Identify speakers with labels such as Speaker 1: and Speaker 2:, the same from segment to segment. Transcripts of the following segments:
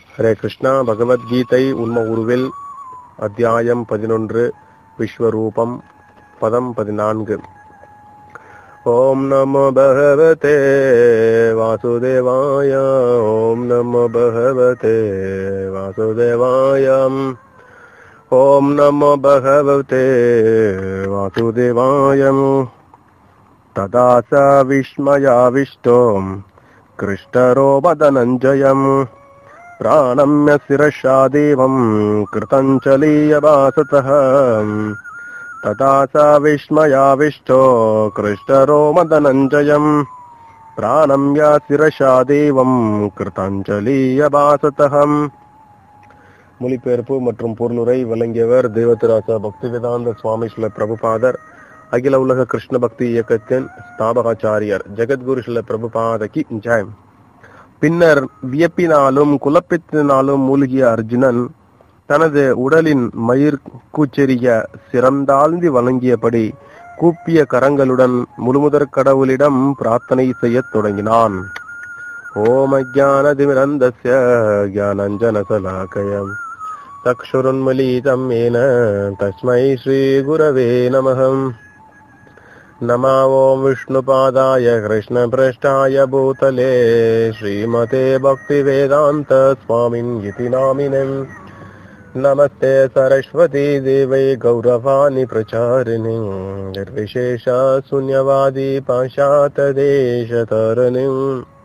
Speaker 1: ஹரே கிருஷ்ணா பகவத்கீதை உண்ம உருவில் அத்தியாயம் பதினொன்று விஸ்வரூபம் பதம் பதினான்கு ஓம் நமோ பகவதே வாசுதேவாய ஓம் நமோ பகவதே வாசுதேவாயம் ஓம் நமோ பகவதே வாசுதேவாயம் तदा स विस्मयाविष्टोम् कृष्टरो वदनञ्जयम् प्राणम्य शिरसा देवम् कृतञ्चलीयवासतः तदा स विस्मयाविष्टो कृष्टरो मदनञ्जयम् प्राणम्य शिरसा देवम् कृतञ्जलीयवासतः மொழிபெயர்ப்பு மற்றும் பொருளுரை வழங்கியவர் தேவத்திராசா பக்திவேதாந்த சுவாமி ஸ்ரீல பிரபுபாதர் அகில உலக கிருஷ்ண பக்தி இயக்கத்தின் ஸ்தாபகாச்சாரியர் ஜெகத்குரு ஸ்ரீல பிரபுபாதகி ஜெய் பின்னர் வியப்பினாலும் குழப்பத்தினாலும் மூழ்கிய அர்ஜுனன் தனது உடலின் மயிர் கூச்செறிய சிறந்தாழ்ந்தி வழங்கியபடி கூப்பிய கரங்களுடன் முழுமுதற் கடவுளிடம் பிரார்த்தனை செய்யத் தொடங்கினான் ஓம் அஜானதிமிரந்தஸ்ய ஜானஞ்சனசலாக்கயம் चक्षुरुन्मलितं येन तस्मै श्रीगुरवे नमः नमा ॐ विष्णुपादाय कृष्णपृष्ठाय भूतले श्रीमते भक्तिवेदान्त स्वामिन् इति नामिनम् नमस्ते सरस्वती देवै गौरवाणि प्रचारिणि निर्विशेष शून्यवादी पाशातदेशतरणिम्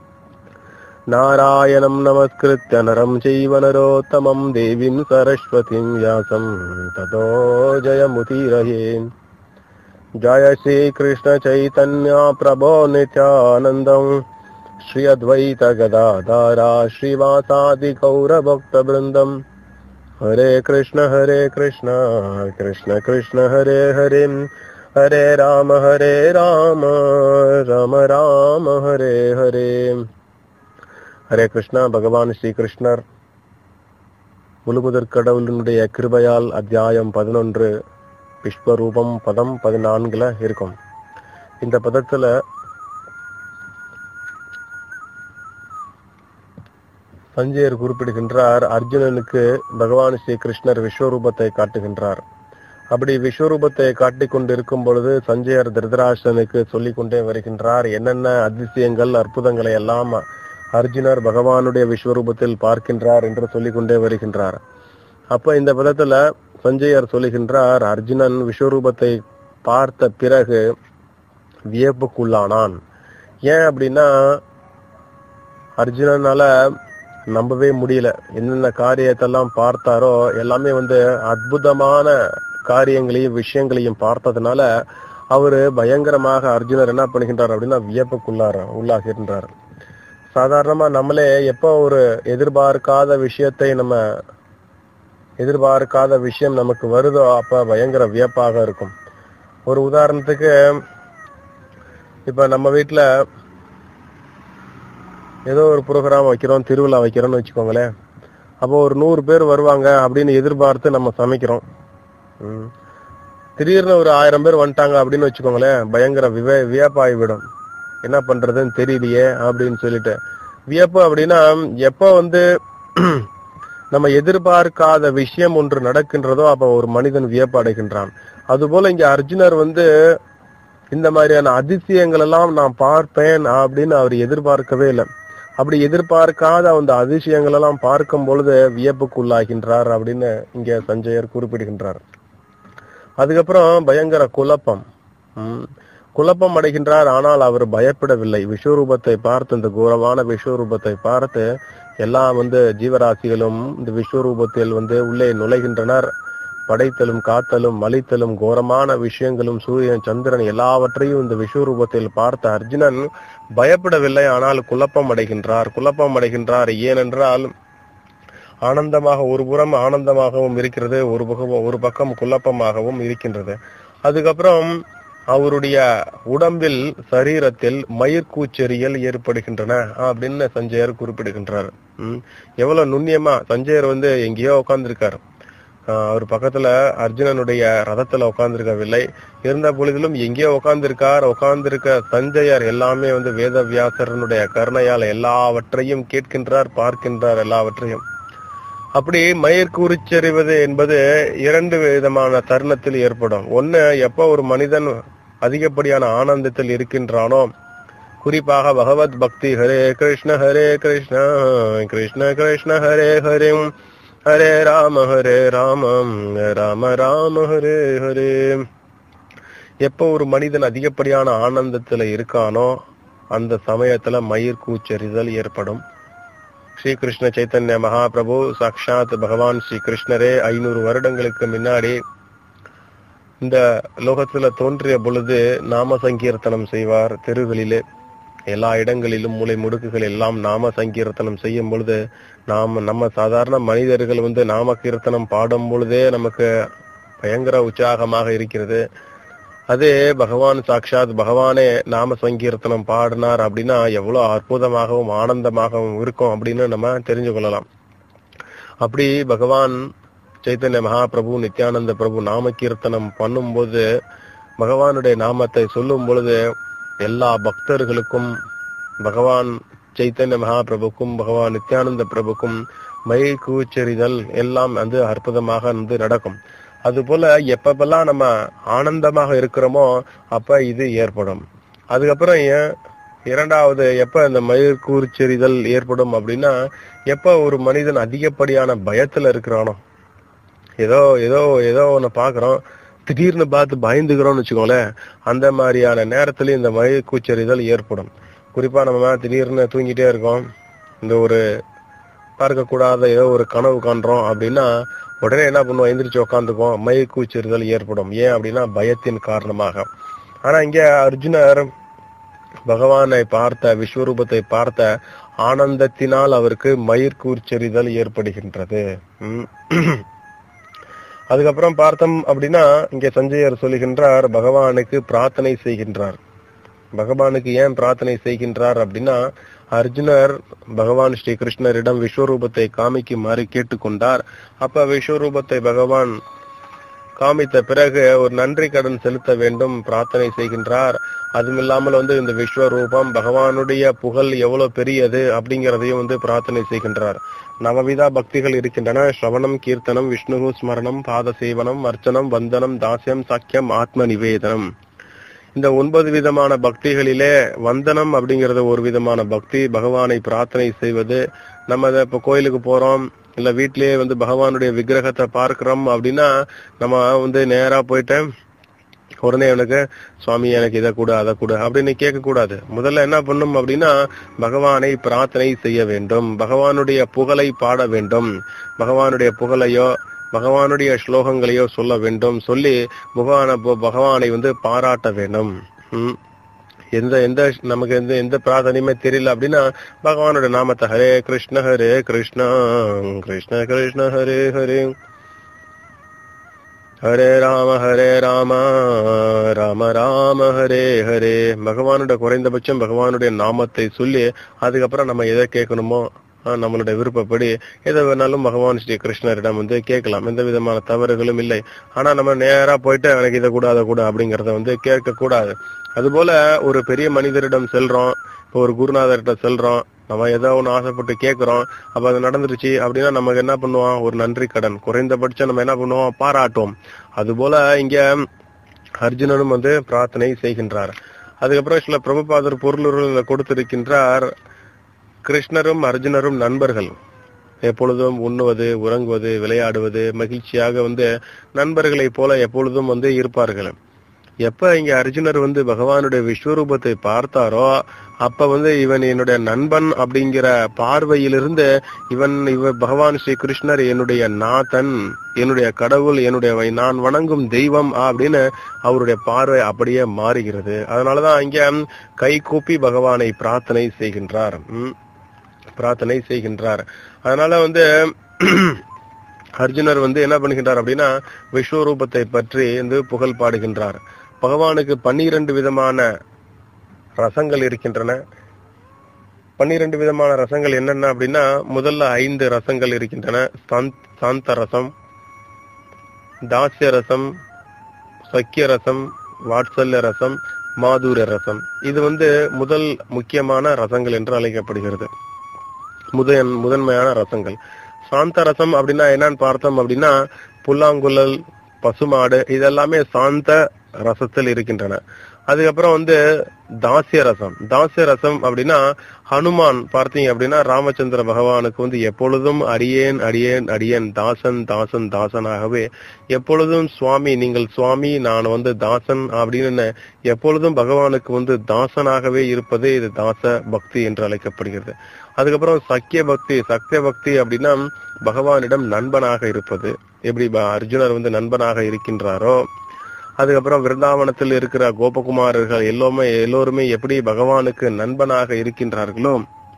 Speaker 1: नारायणं नमस्कृत्य नरं चैव नरोत्तमं देवीं सरस्वतीं व्यासं ततो जयमुतिरहे जय श्रीकृष्णचैतन्या प्रभो नित्यानन्दम् श्री अद्वैत गदाधारा श्रीवासादिगौरभक्तवृन्दम् हरे कृष्ण हरे कृष्ण कृष्ण कृष्ण हरे हरे हरे राम हरे राम राम राम हरे हरे ஹரே கிருஷ்ணா பகவான் ஸ்ரீ கிருஷ்ணர் முழுமுதற் கடவுளினுடைய கிருபையால் அத்தியாயம் பதினொன்று விஸ்வரூபம் பதம் பதினான்குல இருக்கும் இந்த பதத்துல சஞ்சயர் குறிப்பிடுகின்றார் அர்ஜுனனுக்கு பகவான் ஸ்ரீ கிருஷ்ணர் விஸ்வரூபத்தை காட்டுகின்றார் அப்படி விஸ்வரூபத்தை காட்டிக் கொண்டிருக்கும் பொழுது சஞ்சயர் திருதராஷ்டனுக்கு சொல்லிக் கொண்டே வருகின்றார் என்னென்ன அதிசயங்கள் அற்புதங்களை எல்லாம் அர்ஜுனர் பகவானுடைய விஸ்வரூபத்தில் பார்க்கின்றார் என்று சொல்லிக் கொண்டே வருகின்றார் அப்ப இந்த விதத்துல சஞ்சயர் சொல்லுகின்றார் அர்ஜுனன் விஸ்வரூபத்தை பார்த்த பிறகு வியப்புக்குள்ளானான் ஏன் அப்படின்னா அர்ஜுனனால நம்பவே முடியல என்னென்ன காரியத்தெல்லாம் பார்த்தாரோ எல்லாமே வந்து அற்புதமான காரியங்களையும் விஷயங்களையும் பார்த்ததுனால அவரு பயங்கரமாக அர்ஜுனர் என்ன பண்ணுகின்றார் அப்படின்னா வியப்புக்குள்ளார உள்ளாகின்றார் சாதாரணமா நம்மளே எப்போ ஒரு எதிர்பார்க்காத விஷயத்தை நம்ம எதிர்பார்க்காத விஷயம் நமக்கு வருதோ அப்ப பயங்கர வியப்பாக இருக்கும் ஒரு உதாரணத்துக்கு இப்ப நம்ம வீட்டுல ஏதோ ஒரு ப்ரோக்ராம் வைக்கிறோம் திருவிழா வைக்கிறோம்னு வச்சுக்கோங்களேன் அப்போ ஒரு நூறு பேர் வருவாங்க அப்படின்னு எதிர்பார்த்து நம்ம சமைக்கிறோம் திடீர்னு ஒரு ஆயிரம் பேர் வந்துட்டாங்க அப்படின்னு வச்சுக்கோங்களேன் பயங்கர விவே வியப்பாகி விடும் என்ன பண்றதுன்னு தெரியலையே அப்படின்னு சொல்லிட்டு வியப்பு அப்படின்னா எப்ப வந்து நம்ம எதிர்பார்க்காத விஷயம் ஒன்று நடக்கின்றதோ அப்ப ஒரு மனிதன் வியப்பு அடைகின்றான் அதுபோல இங்க அர்ஜுனர் வந்து இந்த மாதிரியான அதிசயங்கள் எல்லாம் நான் பார்ப்பேன் அப்படின்னு அவர் எதிர்பார்க்கவே இல்லை அப்படி எதிர்பார்க்காத அந்த அதிசயங்கள் எல்லாம் பார்க்கும் பொழுது வியப்புக்குள்ளாகின்றார் அப்படின்னு இங்க சஞ்சயர் குறிப்பிடுகின்றார் அதுக்கப்புறம் பயங்கர குழப்பம் குழப்பம் அடைகின்றார் ஆனால் அவர் பயப்படவில்லை விஸ்வரூபத்தை பார்த்து இந்த கோரமான விஸ்வரூபத்தை பார்த்து எல்லாம் வந்து ஜீவராசிகளும் இந்த விஸ்வரூபத்தில் வந்து உள்ளே நுழைகின்றனர் படைத்தலும் காத்தலும் மலித்தலும் கோரமான விஷயங்களும் சூரியன் சந்திரன் எல்லாவற்றையும் இந்த விஸ்வரூபத்தில் பார்த்த அர்ஜுனன் பயப்படவில்லை ஆனால் குழப்பம் அடைகின்றார் குழப்பம் அடைகின்றார் ஏனென்றால் ஆனந்தமாக ஒரு புறம் ஆனந்தமாகவும் இருக்கிறது ஒரு பக்கம் ஒரு பக்கம் குழப்பமாகவும் இருக்கின்றது அதுக்கப்புறம் அவருடைய உடம்பில் சரீரத்தில் மயிர்கூச்செறியல் ஏற்படுகின்றன அப்படின்னு சஞ்சயர் குறிப்பிடுகின்றார் எவ்வளவு நுண்ணியமா சஞ்சயர் வந்து எங்கேயோ உட்கார்ந்துருக்காரு அவர் பக்கத்துல அர்ஜுனனுடைய ரதத்துல உட்கார்ந்திருக்கவில்லை இருந்த பொழுதிலும் எங்கேயோ உட்கார்ந்திருக்கார் உட்கார்ந்திருக்க சஞ்சயர் எல்லாமே வந்து வேத வியாசரனுடைய கருணையால் எல்லாவற்றையும் கேட்கின்றார் பார்க்கின்றார் எல்லாவற்றையும் அப்படி மயிர் கூறிச்செறிவது என்பது இரண்டு விதமான தருணத்தில் ஏற்படும் ஒண்ணு எப்ப ஒரு மனிதன் அதிகப்படியான ஆனந்தத்தில் இருக்கின்றானோ குறிப்பாக பகவத் பக்தி ஹரே கிருஷ்ண ஹரே கிருஷ்ண கிருஷ்ண கிருஷ்ண ஹரே ஹரே ஹரே ராம ஹரே ராமம் ராம ராம ஹரே ஹரே எப்ப ஒரு மனிதன் அதிகப்படியான ஆனந்தத்துல இருக்கானோ அந்த சமயத்துல மயிர் கூச்சரிதல் ஏற்படும் ஸ்ரீ கிருஷ்ண சைத்தன்ய மகாபிரபு சாக்ஷாத் பகவான் ஸ்ரீ கிருஷ்ணரே ஐநூறு வருடங்களுக்கு முன்னாடி இந்த லோகத்துல தோன்றிய பொழுது நாம சங்கீர்த்தனம் செய்வார் தெருகளிலே எல்லா இடங்களிலும் மூளை முடுக்குகள் எல்லாம் நாம சங்கீர்த்தனம் செய்யும் பொழுது நாம் நம்ம சாதாரண மனிதர்கள் வந்து நாம கீர்த்தனம் பாடும் பொழுதே நமக்கு பயங்கர உற்சாகமாக இருக்கிறது அதே பகவான் சாக்ஷாத் பகவானே நாம சங்கீர்த்தனம் பாடினார் அப்படின்னா எவ்வளவு அற்புதமாகவும் ஆனந்தமாகவும் இருக்கும் அப்படின்னு நம்ம தெரிஞ்சு கொள்ளலாம் அப்படி பகவான் சைத்தன்ய மகாபிரபு நித்யானந்த பிரபு நாம கீர்த்தனம் பண்ணும்போது பகவானுடைய நாமத்தை சொல்லும் பொழுது எல்லா பக்தர்களுக்கும் பகவான் சைத்தன்ய மகாபிரபுக்கும் பகவான் நித்யானந்த பிரபுக்கும் மயில் கூச்சரிதல் எல்லாம் வந்து அற்புதமாக வந்து நடக்கும் அதுபோல எப்பப்பெல்லாம் நம்ம ஆனந்தமாக இருக்கிறோமோ அப்ப இது ஏற்படும் அதுக்கப்புறம் ஏன் இரண்டாவது எப்ப இந்த மயிர் கூர்ச்செறிதல் ஏற்படும் அப்படின்னா எப்ப ஒரு மனிதன் அதிகப்படியான பயத்துல இருக்கிறானோ ஏதோ ஏதோ ஏதோ ஒண்ணு பாக்குறோம் திடீர்னு பார்த்து பயந்துக்கிறோம்னு வச்சுக்கோங்களேன் அந்த மாதிரியான நேரத்துல இந்த மயிர் கூச்செறிதல் ஏற்படும் குறிப்பா நம்ம திடீர்னு தூங்கிட்டே இருக்கோம் இந்த ஒரு பார்க்கக்கூடாத ஏதோ ஒரு கனவு காண்றோம் அப்படின்னா உடனே என்ன பண்ணுவோம் எந்திரிச்சு உட்காந்துக்குவோம் மயிர் கூச்செறிதல் ஏற்படும் ஏன் அப்படின்னா பயத்தின் காரணமாக ஆனா இங்க அர்ஜுனர் பகவானை பார்த்த விஸ்வரூபத்தை பார்த்த ஆனந்தத்தினால் அவருக்கு மயிர் கூர்ச்செறிதல் ஏற்படுகின்றது உம் அதுக்கப்புறம் பார்த்தோம் அப்படின்னா இங்க சஞ்சயர் சொல்லுகின்றார் பகவானுக்கு பிரார்த்தனை செய்கின்றார் பகவானுக்கு ஏன் பிரார்த்தனை செய்கின்றார் அப்படின்னா அர்ஜுனர் பகவான் ஸ்ரீ கிருஷ்ணரிடம் விஸ்வரூபத்தை காமிக்குமாறு கேட்டுக்கொண்டார் அப்ப விஸ்வரூபத்தை பகவான் காமித்த பிறகு ஒரு நன்றி கடன் செலுத்த வேண்டும் பிரார்த்தனை செய்கின்றார் அதுவும் இல்லாமல் வந்து இந்த விஸ்வரூபம் பகவானுடைய புகழ் எவ்வளவு பெரியது அப்படிங்கிறதையும் வந்து பிரார்த்தனை செய்கின்றார் நவவிதா பக்திகள் இருக்கின்றன ஸ்ரவணம் கீர்த்தனம் விஷ்ணு ஸ்மரணம் பாத சேவனம் அர்ச்சனம் வந்தனம் தாசியம் சக்கியம் ஆத்ம நிவேதனம் இந்த ஒன்பது விதமான பக்திகளிலே வந்தனம் அப்படிங்கறது ஒரு விதமான பக்தி பகவானை பிரார்த்தனை செய்வது நம்ம இத இப்ப கோயிலுக்கு போறோம் இல்ல வீட்லயே வந்து பகவானுடைய விக்கிரகத்தை பார்க்கிறோம் அப்படின்னா நம்ம வந்து நேரா போயிட்டு உடனே எனக்கு சுவாமி எனக்கு இதை கூட அதை கூட அப்படின்னு கேட்க கூடாது முதல்ல என்ன பண்ணும் அப்படின்னா பகவானை பிரார்த்தனை செய்ய வேண்டும் பகவானுடைய புகழை பாட வேண்டும் பகவானுடைய புகழையோ பகவானுடைய ஸ்லோகங்களையோ சொல்ல வேண்டும் சொல்லி பகவான பகவானை வந்து பாராட்ட வேண்டும் ம். எந்த எந்த நமக்கு எந்த எந்த பிரார்த்தனையுமே தெரியல அப்படின்னா பகவானுடைய நாமத்தை ஹரே கிருஷ்ண ஹரே கிருஷ்ணா கிருஷ்ண கிருஷ்ண ஹரே ஹரே ஹரே ராம ஹரே ராம ராம ராம ஹரே ஹரே பகவானுடைய குறைந்தபட்சம் பகவானுடைய நாமத்தை சொல்லி அதுக்கப்புறம் நம்ம எதை கேட்கணுமோ ஆஹ், நம்மளுடைய விருப்பப்படி எதை வேணாலும் பகவான் ஸ்ரீ கிருஷ்ணரிடம் வந்து கேட்கலாம் எந்த விதமான தவறுகளும் இல்லை ஆனா நம்ம நேரா போயிட்டு எனக்கு இதை கூட அதை கூட அப்படிங்கறத வந்து கேட்க கூடாது அதுபோல ஒரு பெரிய மனிதரிடம் செல்றோம் இப்போ ஒரு குருநாதர்கிட்ட செல்றோம் நம்ம ஏதோ ஒண்ணு ஆசைப்பட்டு கேட்கிறோம் அப்ப அது நடந்துருச்சு அப்படின்னா நமக்கு என்ன பண்ணுவோம் ஒரு நன்றி கடன் குறைந்தபட்சம் நம்ம என்ன பண்ணுவோம் பாராட்டுவோம் அதுபோல இங்க அர்ஜுனனும் வந்து பிரார்த்தனை செய்கின்றார் அதுக்கப்புறம் சில பிரபுபாதர் பொருளுருள் கொடுத்திருக்கின்றார் கிருஷ்ணரும் அர்ஜுனரும் நண்பர்கள் எப்பொழுதும் உண்ணுவது உறங்குவது விளையாடுவது மகிழ்ச்சியாக வந்து நண்பர்களைப் போல எப்பொழுதும் வந்து இருப்பார்கள் எப்ப இங்க அர்ஜுனர் வந்து பகவானுடைய விஸ்வரூபத்தை பார்த்தாரோ அப்ப வந்து இவன் என்னுடைய நண்பன் அப்படிங்கிற பார்வையிலிருந்து இவன் இவ பகவான் ஸ்ரீ கிருஷ்ணர் என்னுடைய நாதன் என்னுடைய கடவுள் என்னுடைய வை- நான் வணங்கும் தெய்வம் அப்படின்னு அவருடைய பார்வை அப்படியே மாறுகிறது அதனாலதான் இங்க கை கூப்பி பகவானை பிரார்த்தனை செய்கின்றார் ம். பிரார்த்தனை செய்கின்றார் அதனால வந்து அர்ஜுனர் வந்து என்ன பண்ணுகின்றார் அப்படின்னா விஸ்வரூபத்தை பற்றி வந்து புகழ் பாடுகின்றார் பகவானுக்கு பன்னிரண்டு விதமான ரசங்கள் இருக்கின்றன பன்னிரண்டு விதமான ரசங்கள் என்னென்ன அப்படின்னா முதல்ல ஐந்து ரசங்கள் இருக்கின்றன சாந்த்- சாந்த ரசம் தாஸ்ய ரசம் சக்கிய ரசம் வாத்சல்ய ரசம் மாதுர ரசம் இது வந்து முதல் முக்கியமான ரசங்கள் என்று அழைக்கப்படுகிறது முதன் முதன்மையான ரசங்கள் சாந்த ரசம் அப்படின்னா என்னன்னு பார்த்தோம் அப்படின்னா புல்லாங்குழல் பசுமாடு இதெல்லாமே சாந்த ரசத்தில் இருக்கின்றன அதுக்கப்புறம் வந்து தாசிய ரசம் தாசிய ரசம் அப்படின்னா ஹனுமான் பார்த்தீங்க அப்படின்னா ராமச்சந்திர பகவானுக்கு வந்து எப்பொழுதும் அடியேன் அடியேன் அடியேன் தாசன் தாசன் தாசனாகவே எப்பொழுதும் சுவாமி நீங்கள் சுவாமி நான் வந்து தாசன் அப்படின்னு எப்பொழுதும் பகவானுக்கு வந்து தாசனாகவே இருப்பதே இது தாச பக்தி என்று அழைக்கப்படுகிறது அதுக்கப்புறம் சக்கிய பக்தி சக்கிய பக்தி அப்படின்னா பகவானிடம் நண்பனாக இருப்பது எப்படி ப- அர்ஜுனர் வந்து நண்பனாக இருக்கின்றாரோ அதுக்கப்புறம் விருந்தாவனத்தில் இருக்கிற கோபகுமாரர்கள் எல்லோருமே எல்லோருமே எப்படி பகவானுக்கு நண்பனாக இருக்கின்றார்களோ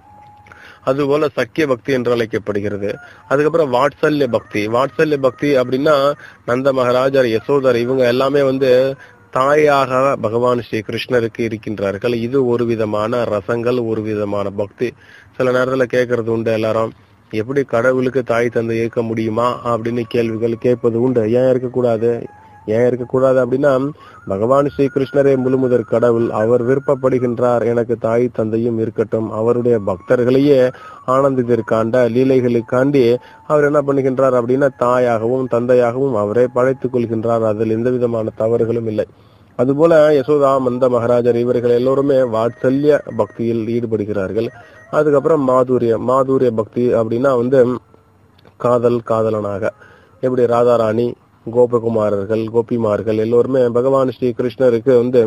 Speaker 1: அதுபோல சக்கிய பக்தி என்று அழைக்கப்படுகிறது அதுக்கப்புறம் வாட்சல்ய பக்தி வாட்சல்ய பக்தி அப்படின்னா நந்த மகாராஜர் யசோதர் இவங்க எல்லாமே வந்து தாயாக பகவான் ஸ்ரீ கிருஷ்ணருக்கு இருக்கின்றார்கள் இது ஒரு விதமான ரசங்கள் ஒரு விதமான பக்தி சில நேரத்துல கேட்கறது உண்டு எல்லாரும் எப்படி கடவுளுக்கு தாய் தந்தை இருக்க முடியுமா அப்படின்னு கேள்விகள் கேட்பது உண்டு ஏன் இருக்கக்கூடாது ஏன் இருக்கக்கூடாது அப்படின்னா பகவான் ஸ்ரீ கிருஷ்ணரே முழுமுதற் கடவுள் அவர் விருப்பப்படுகின்றார் எனக்கு தாய் தந்தையும் இருக்கட்டும் அவருடைய பக்தர்களையே ஆனந்தத்திற்காண்ட லீலைகளுக்காண்டி அவர் என்ன பண்ணுகின்றார் அப்படின்னா தாயாகவும் தந்தையாகவும் அவரே படைத்துக் கொள்கின்றார் அதில் எந்த விதமான தவறுகளும் இல்லை அதுபோல யசோதா மந்த மகாராஜர் இவர்கள் எல்லோருமே வாத்சல்ய பக்தியில் ஈடுபடுகிறார்கள் அதுக்கப்புறம் மாதுரிய மாதுரிய பக்தி அப்படின்னா வந்து காதல் காதலனாக எப்படி ராதாராணி கோபகுமாரர்கள் கோபிமார்கள் எல்லோருமே பகவான் ஸ்ரீ கிருஷ்ணருக்கு வந்து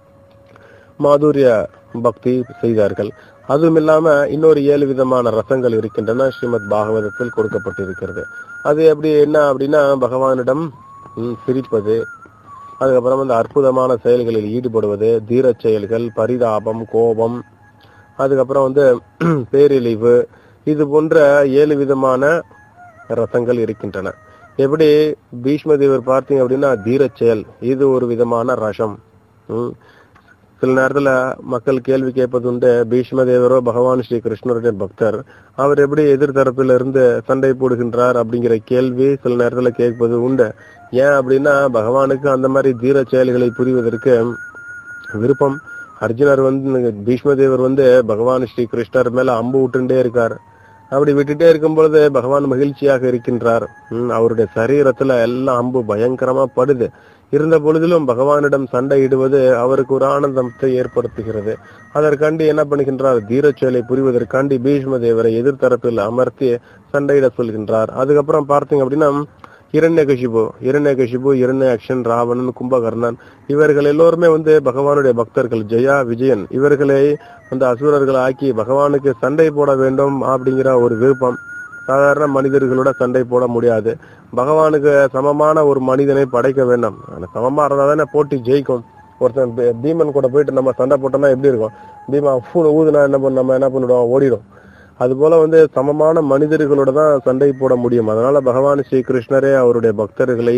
Speaker 1: மாதுரிய பக்தி செய்தார்கள் அதுவும் இல்லாம இன்னொரு ஏழு விதமான ரசங்கள் இருக்கின்றன ஸ்ரீமத் பாகவதத்தில் கொடுக்கப்பட்டிருக்கிறது அது எப்படி என்ன அப்படின்னா பகவானிடம் ம், சிரிப்பது அதுக்கப்புறம் வந்து அற்புதமான செயல்களில் ஈடுபடுவது தீரச் செயல்கள் பரிதாபம் கோபம் அதுக்கப்புறம் வந்து பேரிழிவு இது போன்ற ஏழு விதமான ரசங்கள் இருக்கின்றன எப்படி பீஷ்ம தேவர் பார்த்தீங்க அப்படின்னா தீரச் செயல் இது ஒரு விதமான ரசம் ம். சில நேரத்துல மக்கள் கேள்வி கேட்பது உண்டு பீஷ்ம தேவரோ பகவான் ஸ்ரீ கிருஷ்ணருடைய பக்தர் அவர் எப்படி எதிர்த்தரப்பில் இருந்து சண்டை போடுகின்றார் அப்படிங்கிற கேள்வி சில நேரத்துல கேட்பது உண்டு ஏன் அப்படின்னா பகவானுக்கு அந்த மாதிரி தீர செயல்களை புரிவதற்கு விருப்பம் அர்ஜுனர் வந்து பீஷ்ம தேவர் வந்து பகவான் ஸ்ரீ கிருஷ்ணர் மேல அம்பு விட்டுட்டே இருக்கார் அப்படி விட்டுட்டே இருக்கும் பொழுது பகவான் மகிழ்ச்சியாக இருக்கின்றார் ம், அவருடைய சரீரத்துல எல்லாம் அம்பு பயங்கரமா படுது இருந்த பொழுதிலும் பகவானிடம் சண்டையிடுவது அவருக்கு ஒரு ஆனந்தத்தை ஏற்படுத்துகிறது அதற்காண்டி என்ன பண்ணுகின்றார் தீரச் செயலை புரிவதற்காண்டி பீஷ்ம தேவரை எதிர்த்தரப்பில் அமர்த்தி சண்டையிட சொல்கின்றார் அதுக்கப்புறம் பார்த்தீங்க அப்படின்னா இரண்யகசிபு இரண்யகசிபு இரண்யாக்ஷன் ராவணன் கும்பகர்ணன் இவர்கள் எல்லோருமே வந்து பகவானுடைய பக்தர்கள் ஜெயா விஜயன் இவர்களை வந்து அசுரர்கள் ஆக்கி பகவானுக்கு சண்டை போட வேண்டும் அப்படிங்கிற ஒரு விருப்பம் சாதாரண மனிதர்களோட சண்டை போட முடியாது பகவானுக்கு சமமான ஒரு மனிதனை படைக்க வேண்டும் ஆனா சமமா இருந்தா தானே போட்டி ஜெயிக்கும் ஒருத்தன் பீ- பீமன் கூட போயிட்டு நம்ம சண்டை போட்டோம்னா எப்படி இருக்கும் பீமா பூனை ஊதுனா என்ன பண்ண நம்ம என்ன பண்ணிடுவோம் ஓடிடும் அது போல வந்து சமமான மனிதர்களோட தான் சண்டை போட முடியும் அதனால பகவான் ஸ்ரீ கிருஷ்ணரே அவருடைய பக்தர்களை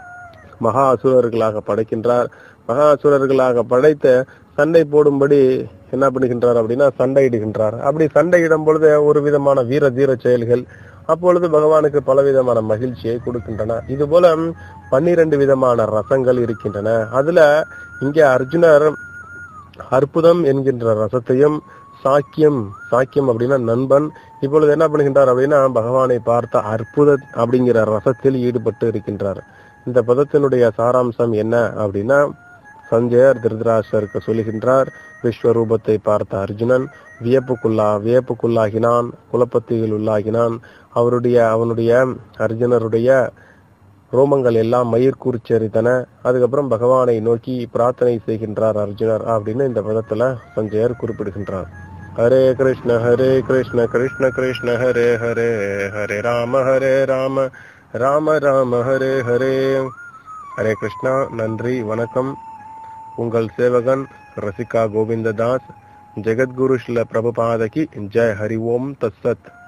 Speaker 1: மகா அசுரர்களாக படைக்கின்றார் மகா அசுரர்களாக படைத்த சண்டை போடும்படி என்ன பண்ணுகின்றார் அப்படின்னா சண்டையிடுகின்றார் அப்படி சண்டையிடும் பொழுது ஒரு விதமான வீர தீர செயல்கள் அப்பொழுது பகவானுக்கு பலவிதமான மகிழ்ச்சியை கொடுக்கின்றன இது போல பன்னிரண்டு விதமான ரசங்கள் இருக்கின்றன அதுல இங்க அர்ஜுனர் அற்புதம் என்கின்ற ரசத்தையும் சாக்கியம் சாக்கியம் அப்படின்னா நண்பன் இப்பொழுது என்ன பண்ணுகின்றார் அப்படின்னா பகவானை பார்த்த அற்புத அப்படிங்கிற ரசத்தில் ஈடுபட்டு இருக்கின்றார் இந்த பதத்தினுடைய சாராம்சம் என்ன அப்படின்னா சஞ்சயர் திருதராசருக்கு சொல்லுகின்றார் விஸ்வரூபத்தை பார்த்த அர்ஜுனன் வியப்புக்குள்ளா வியப்புக்குள்ளாகினான் குழப்பத்தில் உள்ளாகினான் அவருடைய அவனுடைய அர்ஜுனருடைய ரோமங்கள் எல்லாம் மயிர்கூர்ச்சரித்தன அதுக்கப்புறம் பகவானை நோக்கி பிரார்த்தனை செய்கின்றார் அர்ஜுனர் அப்படின்னு இந்த பதத்துல சஞ்சயர் குறிப்பிடுகின்றார் ஹரே கிருஷ்ண ஹரே கிருஷ்ண கிருஷ்ண கிருஷ்ண ஹரே ஹரே ஹரே ராம ஹரே ராம ராம ராம ஹரே ஹரே ஹரே கிருஷ்ணா நன்றி வணக்கம் உங்கள் சேவகன் ரசிகா கோவிந்ததாஸ் ஜெகத்குரு ஸ்ல பிரபுபாதகி ஜெய் ஹரி ஓம் தத்சத்